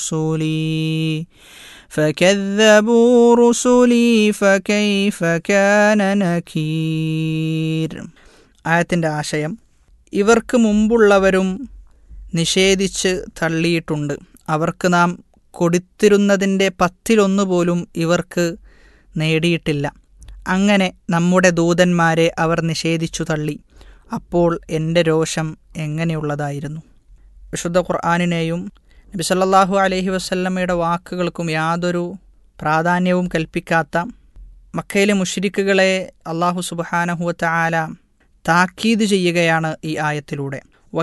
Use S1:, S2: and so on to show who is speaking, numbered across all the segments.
S1: رسلي فكذبوا رسلي فكيف كان نكير ആയത്തിൻ്റെ ആശയം ഇവർക്ക് മുമ്പുള്ളവരും നിഷേധിച്ച് തള്ളിയിട്ടുണ്ട് അവർക്ക് നാം കൊടുത്തിരുന്നതിൻ്റെ പത്തിലൊന്നു പോലും ഇവർക്ക് നേടിയിട്ടില്ല അങ്ങനെ നമ്മുടെ ദൂതന്മാരെ അവർ നിഷേധിച്ചു തള്ളി അപ്പോൾ എൻ്റെ രോഷം എങ്ങനെയുള്ളതായിരുന്നു വിശുദ്ധ ഖുർആാനിനെയും നബി സല്ലല്ലാഹു അലൈഹി വസല്ലമ്മയുടെ വാക്കുകൾക്കും യാതൊരു പ്രാധാന്യവും കൽപ്പിക്കാത്ത മക്കയിലെ മുഷിരിക്കുകളെ അള്ളാഹു സുബാനഹുവത്ത ആല താക്കീത് ചെയ്യുകയാണ് ഈ ആയത്തിലൂടെ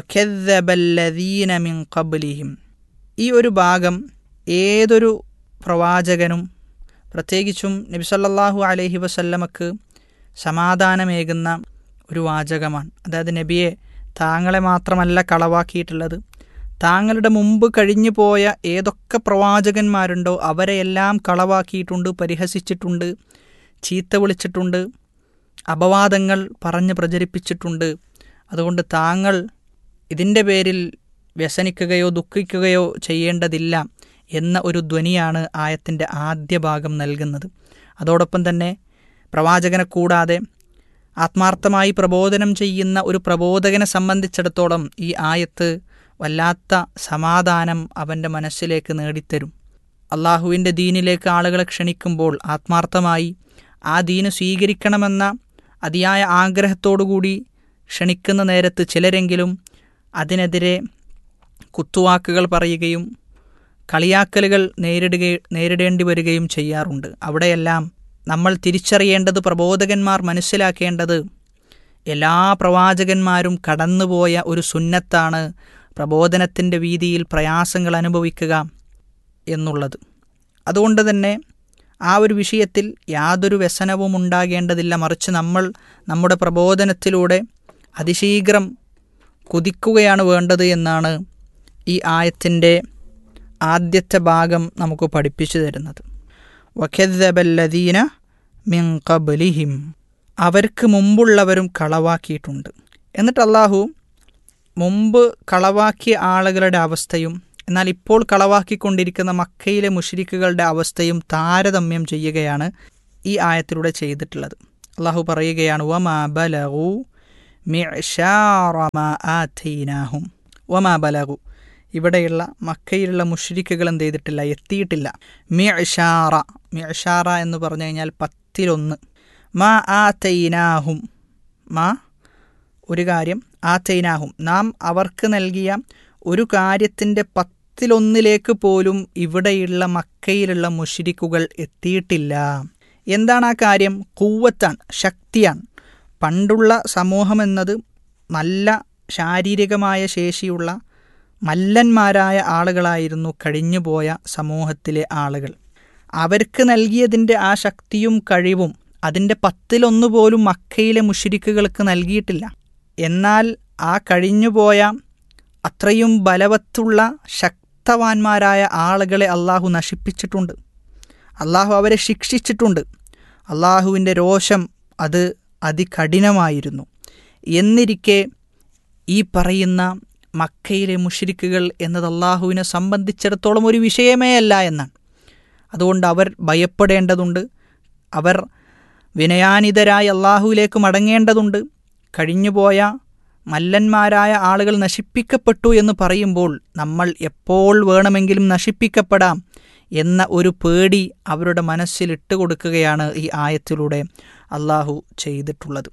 S1: വഖദ്ദബല്ലദീന മിൻ ഖബ്ലിഹിം ഈ ഒരു ഭാഗം ഏതൊരു പ്രവാചകനും പ്രത്യേകിച്ചും നബി സല്ലല്ലാഹു അലൈഹി വസല്ലമക്ക് സമാധാനമേകുന്ന ഒരു വാചകമാണ് അതായത് നബിയെ താങ്കളെ മാത്രമല്ല കളവാക്കിയിട്ടുള്ളത് താങ്കളുടെ മുമ്പ് കഴിഞ്ഞു പോയ ഏതൊക്കെ പ്രവാചകന്മാരുണ്ടോ അവരെയെല്ലാം കളവാക്കിയിട്ടുണ്ട് പരിഹസിച്ചിട്ടുണ്ട് ചീത്ത വിളിച്ചിട്ടുണ്ട് അപവാദങ്ങൾ പറഞ്ഞ് പ്രചരിപ്പിച്ചിട്ടുണ്ട് അതുകൊണ്ട് താങ്കൾ ഇതിൻ്റെ പേരിൽ വ്യസനിക്കുകയോ ദുഃഖിക്കുകയോ ചെയ്യേണ്ടതില്ല എന്ന ഒരു ധ്വനിയാണ് ആയത്തിൻ്റെ ആദ്യ ഭാഗം നൽകുന്നത് അതോടൊപ്പം തന്നെ പ്രവാചകനെ കൂടാതെ ആത്മാർത്ഥമായി പ്രബോധനം ചെയ്യുന്ന ഒരു പ്രബോധകനെ സംബന്ധിച്ചിടത്തോളം ഈ ആയത്ത് വല്ലാത്ത സമാധാനം അവൻ്റെ മനസ്സിലേക്ക് നേടിത്തരും അള്ളാഹുവിൻ്റെ ദീനിലേക്ക് ആളുകളെ ക്ഷണിക്കുമ്പോൾ ആത്മാർത്ഥമായി ആ ദീന് സ്വീകരിക്കണമെന്ന അതിയായ ആഗ്രഹത്തോടുകൂടി ക്ഷണിക്കുന്ന നേരത്ത് ചിലരെങ്കിലും അതിനെതിരെ കുത്തുവാക്കുകൾ പറയുകയും കളിയാക്കലുകൾ നേരിടുക നേരിടേണ്ടി വരികയും ചെയ്യാറുണ്ട് അവിടെയെല്ലാം നമ്മൾ തിരിച്ചറിയേണ്ടത് പ്രബോധകന്മാർ മനസ്സിലാക്കേണ്ടത് എല്ലാ പ്രവാചകന്മാരും കടന്നുപോയ ഒരു സുന്നത്താണ് പ്രബോധനത്തിൻ്റെ വീതിയിൽ പ്രയാസങ്ങൾ അനുഭവിക്കുക എന്നുള്ളത് അതുകൊണ്ട് തന്നെ ആ ഒരു വിഷയത്തിൽ യാതൊരു വ്യസനവും ഉണ്ടാകേണ്ടതില്ല മറിച്ച് നമ്മൾ നമ്മുടെ പ്രബോധനത്തിലൂടെ അതിശീഘ്രം കുതിക്കുകയാണ് വേണ്ടത് എന്നാണ് ഈ ആയത്തിൻ്റെ ആദ്യത്തെ ഭാഗം നമുക്ക് പഠിപ്പിച്ചു തരുന്നത് വഖദ്ദബല്ലദീന മിൻ ഖബ്ലിഹിം അവർക്ക് മുമ്പുള്ളവരും കളവാക്കിയിട്ടുണ്ട് എന്നിട്ട് അള്ളാഹു മുമ്പ് കളവാക്കിയ ആളുകളുടെ അവസ്ഥയും എന്നാൽ ഇപ്പോൾ കളവാക്കിക്കൊണ്ടിരിക്കുന്ന മക്കയിലെ മുഷരിക്കുകളുടെ അവസ്ഥയും താരതമ്യം ചെയ്യുകയാണ് ഈ ആയത്തിലൂടെ ചെയ്തിട്ടുള്ളത് അള്ളാഹു പറയുകയാണ് വമാ ബലഗു ആതൈനാഹും വമാ ബലഗു ഇവിടെയുള്ള മക്കയിലുള്ള മുഷരിക്കുകൾ എന്ത് ചെയ്തിട്ടില്ല എത്തിയിട്ടില്ല മിഷാറ മിഷാറ എന്ന് പറഞ്ഞു കഴിഞ്ഞാൽ പത്തിലൊന്ന് മാ ആ തൈനാഹും മാ ഒരു കാര്യം ആ തൈനാഹും നാം അവർക്ക് നൽകിയ ഒരു കാര്യത്തിൻ്റെ പത്തിലൊന്നിലേക്ക് പോലും ഇവിടെയുള്ള മക്കയിലുള്ള മുഷിരിക്കുകൾ എത്തിയിട്ടില്ല എന്താണ് ആ കാര്യം കൂവത്താണ് ശക്തിയാണ് പണ്ടുള്ള സമൂഹം എന്നത് നല്ല ശാരീരികമായ ശേഷിയുള്ള മല്ലന്മാരായ ആളുകളായിരുന്നു കഴിഞ്ഞുപോയ സമൂഹത്തിലെ ആളുകൾ അവർക്ക് നൽകിയതിൻ്റെ ആ ശക്തിയും കഴിവും അതിൻ്റെ പത്തിലൊന്നു പോലും മക്കയിലെ മുഷിരിക്കുകൾക്ക് നൽകിയിട്ടില്ല എന്നാൽ ആ കഴിഞ്ഞുപോയ അത്രയും ബലവത്തുള്ള ശക്തവാന്മാരായ ആളുകളെ അള്ളാഹു നശിപ്പിച്ചിട്ടുണ്ട് അള്ളാഹു അവരെ ശിക്ഷിച്ചിട്ടുണ്ട് അള്ളാഹുവിൻ്റെ രോഷം അത് അതികഠിനമായിരുന്നു എന്നിരിക്കെ ഈ പറയുന്ന മക്കയിലെ മുഷിരിക്കുകൾ എന്നത് അള്ളാഹുവിനെ സംബന്ധിച്ചിടത്തോളം ഒരു വിഷയമേ അല്ല എന്നാണ് അതുകൊണ്ട് അവർ ഭയപ്പെടേണ്ടതുണ്ട് അവർ വിനയാനിതരായി അള്ളാഹുവിലേക്ക് മടങ്ങേണ്ടതുണ്ട് കഴിഞ്ഞുപോയ മല്ലന്മാരായ ആളുകൾ നശിപ്പിക്കപ്പെട്ടു എന്ന് പറയുമ്പോൾ നമ്മൾ എപ്പോൾ വേണമെങ്കിലും നശിപ്പിക്കപ്പെടാം എന്ന ഒരു പേടി അവരുടെ മനസ്സിൽ ഇട്ടുകൊടുക്കുകയാണ് ഈ ആയത്തിലൂടെ അള്ളാഹു ചെയ്തിട്ടുള്ളത്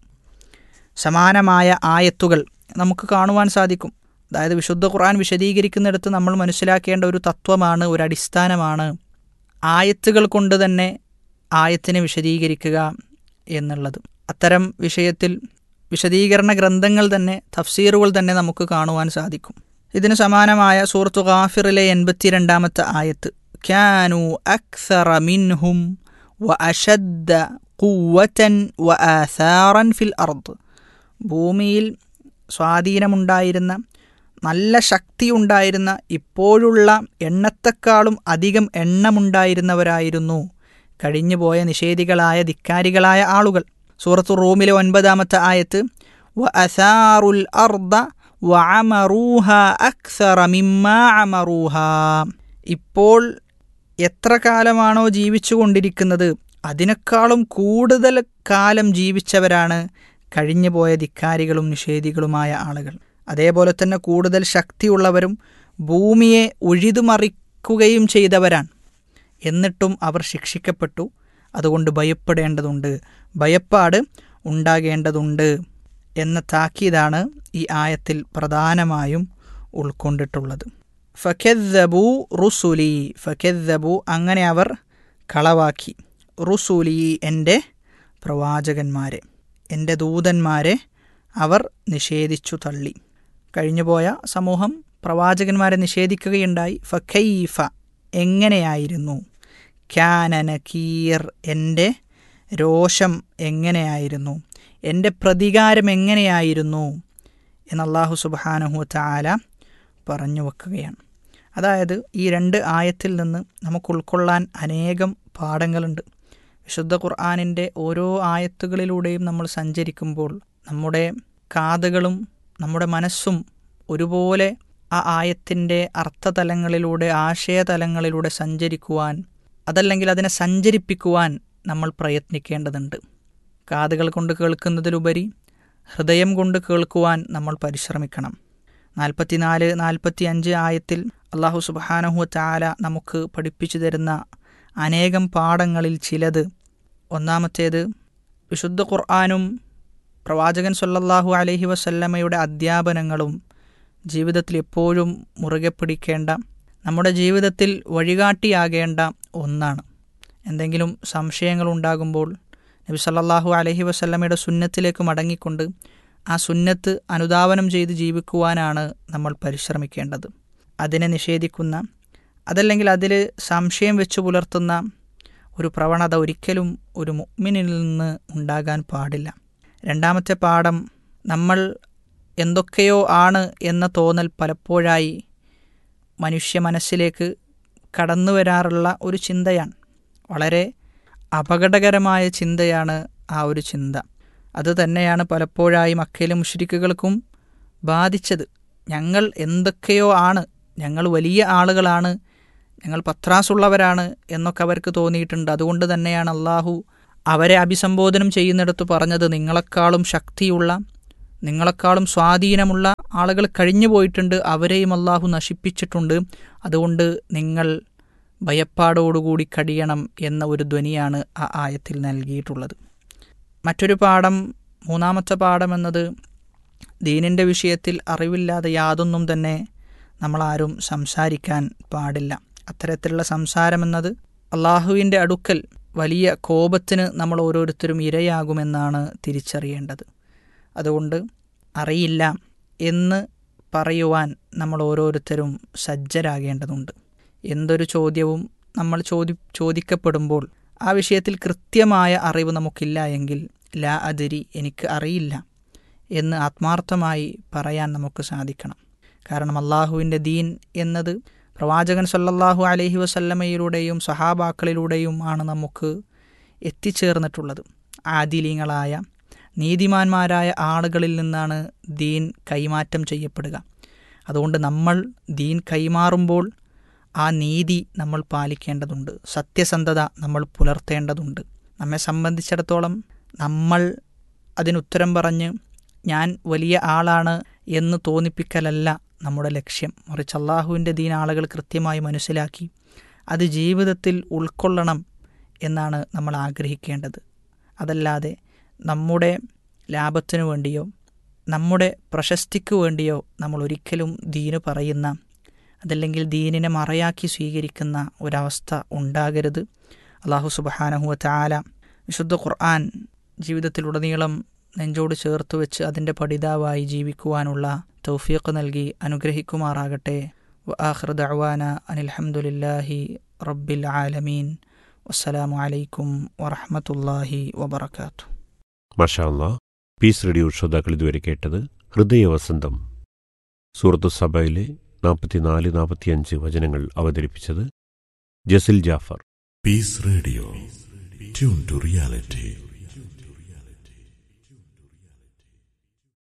S1: സമാനമായ ആയത്തുകൾ നമുക്ക് കാണുവാൻ സാധിക്കും അതായത് വിശുദ്ധ ഖുർആൻ വിശദീകരിക്കുന്നിടത്ത് നമ്മൾ മനസ്സിലാക്കേണ്ട ഒരു തത്വമാണ് ഒരു അടിസ്ഥാനമാണ് ആയത്തുകൾ കൊണ്ട് തന്നെ ആയത്തിനെ വിശദീകരിക്കുക എന്നുള്ളത് അത്തരം വിഷയത്തിൽ വിശദീകരണ ഗ്രന്ഥങ്ങൾ തന്നെ തഫ്സീറുകൾ തന്നെ നമുക്ക് കാണുവാൻ സാധിക്കും ഇതിന് സമാനമായ സൂറത്തു ഗാഫിറിലെ എൺപത്തിരണ്ടാമത്തെ ആയത്ത് ക്യാനു അക്സറ മിൻഹും വ അഷദ്ദ കൂവറ്റൻ വ ആസാറൻ ഫിൽ അർദ് ഭൂമിയിൽ സ്വാധീനമുണ്ടായിരുന്ന നല്ല ശക്തിയുണ്ടായിരുന്ന ഇപ്പോഴുള്ള എണ്ണത്തെക്കാളും അധികം എണ്ണമുണ്ടായിരുന്നവരായിരുന്നു കഴിഞ്ഞുപോയ നിഷേധികളായ ധിക്കാരികളായ ആളുകൾ സൂറത്തു റൂമിലെ ഒൻപതാമത്തെ ആയത്ത് വ അസാറുൽ അർദ വ അമറൂഹ അക്സറ മിമ്മ അമറൂഹ ഇപ്പോൾ എത്ര കാലമാണോ ജീവിച്ചു കൊണ്ടിരിക്കുന്നത് അതിനേക്കാളും കൂടുതൽ കാലം ജീവിച്ചവരാണ് കഴിഞ്ഞുപോയ ധിക്കാരികളും നിഷേധികളുമായ ആളുകൾ അതേപോലെ തന്നെ കൂടുതൽ ശക്തിയുള്ളവരും ഭൂമിയെ ഉഴിതുമറിക്കുകയും ചെയ്തവരാണ് എന്നിട്ടും അവർ ശിക്ഷിക്കപ്പെട്ടു അതുകൊണ്ട് ഭയപ്പെടേണ്ടതുണ്ട് ഭയപ്പാട് ഉണ്ടാകേണ്ടതുണ്ട് എന്ന താക്കീതാണ് ഈ ആയത്തിൽ പ്രധാനമായും ഉൾക്കൊണ്ടിട്ടുള്ളത് ഫഖെദ്ദബു റുസുലി ഫഖെദ്ദബു അങ്ങനെ അവർ കളവാക്കി റുസുലി എൻ്റെ പ്രവാചകന്മാരെ എൻ്റെ ദൂതന്മാരെ അവർ നിഷേധിച്ചു തള്ളി കഴിഞ്ഞുപോയ സമൂഹം പ്രവാചകന്മാരെ നിഷേധിക്കുകയുണ്ടായി ഫഖൈഫ എങ്ങനെയായിരുന്നു ക്യാനനക്കീർ എൻ്റെ രോഷം എങ്ങനെയായിരുന്നു എൻ്റെ പ്രതികാരം എങ്ങനെയായിരുന്നു എന്ന് അള്ളാഹു സുബാനഹു താല പറഞ്ഞു വെക്കുകയാണ് അതായത് ഈ രണ്ട് ആയത്തിൽ നിന്ന് നമുക്ക് ഉൾക്കൊള്ളാൻ അനേകം പാഠങ്ങളുണ്ട് വിശുദ്ധ ഖുർആാനിൻ്റെ ഓരോ ആയത്തുകളിലൂടെയും നമ്മൾ സഞ്ചരിക്കുമ്പോൾ നമ്മുടെ കാതുകളും നമ്മുടെ മനസ്സും ഒരുപോലെ ആ ആയത്തിൻ്റെ അർത്ഥതലങ്ങളിലൂടെ ആശയതലങ്ങളിലൂടെ സഞ്ചരിക്കുവാൻ അതല്ലെങ്കിൽ അതിനെ സഞ്ചരിപ്പിക്കുവാൻ നമ്മൾ പ്രയത്നിക്കേണ്ടതുണ്ട് കാതുകൾ കൊണ്ട് കേൾക്കുന്നതിലുപരി ഹൃദയം കൊണ്ട് കേൾക്കുവാൻ നമ്മൾ പരിശ്രമിക്കണം നാൽപ്പത്തിനാല് നാൽപ്പത്തി അഞ്ച് ആയത്തിൽ അള്ളാഹു സുബാനഹു ചാല നമുക്ക് പഠിപ്പിച്ചു തരുന്ന അനേകം പാഠങ്ങളിൽ ചിലത് ഒന്നാമത്തേത് വിശുദ്ധ ഖുർആാനും പ്രവാചകൻ സല്ലല്ലാഹു അലൈഹി വസല്ലമയുടെ അധ്യാപനങ്ങളും ജീവിതത്തിൽ എപ്പോഴും മുറുകെ പിടിക്കേണ്ട നമ്മുടെ ജീവിതത്തിൽ വഴികാട്ടിയാകേണ്ട ഒന്നാണ് എന്തെങ്കിലും സംശയങ്ങൾ ഉണ്ടാകുമ്പോൾ നബി സല്ലല്ലാഹു അലൈഹി വസല്ലമയുടെ സുന്നത്തിലേക്ക് മടങ്ങിക്കൊണ്ട് ആ സുന്നത്ത് അനുധാവനം ചെയ്ത് ജീവിക്കുവാനാണ് നമ്മൾ പരിശ്രമിക്കേണ്ടത് അതിനെ നിഷേധിക്കുന്ന അതല്ലെങ്കിൽ അതിൽ സംശയം വെച്ചു പുലർത്തുന്ന ഒരു പ്രവണത ഒരിക്കലും ഒരു മുഅ്മിനിൽ നിന്ന് ഉണ്ടാകാൻ പാടില്ല രണ്ടാമത്തെ പാഠം നമ്മൾ എന്തൊക്കെയോ ആണ് എന്ന തോന്നൽ പലപ്പോഴായി മനുഷ്യ മനസ്സിലേക്ക് കടന്നു വരാറുള്ള ഒരു ചിന്തയാണ് വളരെ അപകടകരമായ ചിന്തയാണ് ആ ഒരു ചിന്ത അത് തന്നെയാണ് പലപ്പോഴായി മക്കയിലെ മുഷ്രിക്കുകൾക്കും ബാധിച്ചത് ഞങ്ങൾ എന്തൊക്കെയോ ആണ് ഞങ്ങൾ വലിയ ആളുകളാണ് ഞങ്ങൾ പത്രാസുള്ളവരാണ് എന്നൊക്കെ അവർക്ക് തോന്നിയിട്ടുണ്ട് അതുകൊണ്ട് തന്നെയാണ് അള്ളാഹു അവരെ അഭിസംബോധനം ചെയ്യുന്നിടത്ത് പറഞ്ഞത് നിങ്ങളെക്കാളും ശക്തിയുള്ള നിങ്ങളെക്കാളും സ്വാധീനമുള്ള ആളുകൾ കഴിഞ്ഞു പോയിട്ടുണ്ട് അവരെയും അള്ളാഹു നശിപ്പിച്ചിട്ടുണ്ട് അതുകൊണ്ട് നിങ്ങൾ ഭയപ്പാടോടുകൂടി കഴിയണം എന്ന ഒരു ധ്വനിയാണ് ആ ആയത്തിൽ നൽകിയിട്ടുള്ളത് മറ്റൊരു പാഠം മൂന്നാമത്തെ പാഠം എന്നത് ദീനിൻ്റെ വിഷയത്തിൽ അറിവില്ലാതെ യാതൊന്നും തന്നെ നമ്മളാരും സംസാരിക്കാൻ പാടില്ല അത്തരത്തിലുള്ള സംസാരമെന്നത് അള്ളാഹുവിൻ്റെ അടുക്കൽ വലിയ കോപത്തിന് നമ്മൾ ഓരോരുത്തരും ഇരയാകുമെന്നാണ് തിരിച്ചറിയേണ്ടത് അതുകൊണ്ട് അറിയില്ല എന്ന് പറയുവാൻ നമ്മൾ ഓരോരുത്തരും സജ്ജരാകേണ്ടതുണ്ട് എന്തൊരു ചോദ്യവും നമ്മൾ ചോദി ചോദിക്കപ്പെടുമ്പോൾ ആ വിഷയത്തിൽ കൃത്യമായ അറിവ് നമുക്കില്ല എങ്കിൽ ലാ അതിരി എനിക്ക് അറിയില്ല എന്ന് ആത്മാർത്ഥമായി പറയാൻ നമുക്ക് സാധിക്കണം കാരണം അള്ളാഹുവിൻ്റെ ദീൻ എന്നത് പ്രവാചകൻ സല്ലല്ലാഹു അലൈഹി വസല്ലമയിലൂടെയും സഹാബാക്കളിലൂടെയും ആണ് നമുക്ക് എത്തിച്ചേർന്നിട്ടുള്ളത് ആദിലീങ്ങളായ നീതിമാന്മാരായ ആളുകളിൽ നിന്നാണ് ദീൻ കൈമാറ്റം ചെയ്യപ്പെടുക അതുകൊണ്ട് നമ്മൾ ദീൻ കൈമാറുമ്പോൾ ആ നീതി നമ്മൾ പാലിക്കേണ്ടതുണ്ട് സത്യസന്ധത നമ്മൾ പുലർത്തേണ്ടതുണ്ട് നമ്മെ സംബന്ധിച്ചിടത്തോളം നമ്മൾ അതിനുത്തരം പറഞ്ഞ് ഞാൻ വലിയ ആളാണ് എന്ന് തോന്നിപ്പിക്കലല്ല നമ്മുടെ ലക്ഷ്യം മറിച്ച് അള്ളാഹുവിൻ്റെ ദീൻ ആളുകൾ കൃത്യമായി മനസ്സിലാക്കി അത് ജീവിതത്തിൽ ഉൾക്കൊള്ളണം എന്നാണ് നമ്മൾ ആഗ്രഹിക്കേണ്ടത് അതല്ലാതെ നമ്മുടെ ലാഭത്തിനു വേണ്ടിയോ നമ്മുടെ പ്രശസ്തിക്ക് വേണ്ടിയോ നമ്മൾ ഒരിക്കലും ദീന് പറയുന്ന അതല്ലെങ്കിൽ ദീനിനെ മറയാക്കി സ്വീകരിക്കുന്ന ഒരവസ്ഥ ഉണ്ടാകരുത് അള്ളാഹു സുബഹാനഹുവ ചാല വിശുദ്ധ ഖുർആൻ ജീവിതത്തിലുടനീളം നെഞ്ചോട് ചേർത്ത് വെച്ച് അതിൻ്റെ പഠിതാവായി ജീവിക്കുവാനുള്ള തൗഫീഖ് നൽകി അനുഗ്രഹിക്കുമാറാകട്ടെ വആഖിർ ദഅവാന അനിൽഹംദുലില്ലാഹി റബ്ബിൽ ആലമീൻ വസ്സലാമു അലൈക്കും വറഹ്മത്തുള്ളാഹി വബറകാതുഹു
S2: മഷാല്ല പീസ് റേഡിയോ ശ്രോതാക്കൾ ഇതുവരെ കേട്ടത് ഹൃദയവസന്തം സൂറത്തു സഭയിലെ നാൽപ്പത്തിനാല് നാൽപ്പത്തിയഞ്ച് വചനങ്ങൾ അവതരിപ്പിച്ചത് ജസിൽ Jafar
S3: Peace Radio. Tune to reality.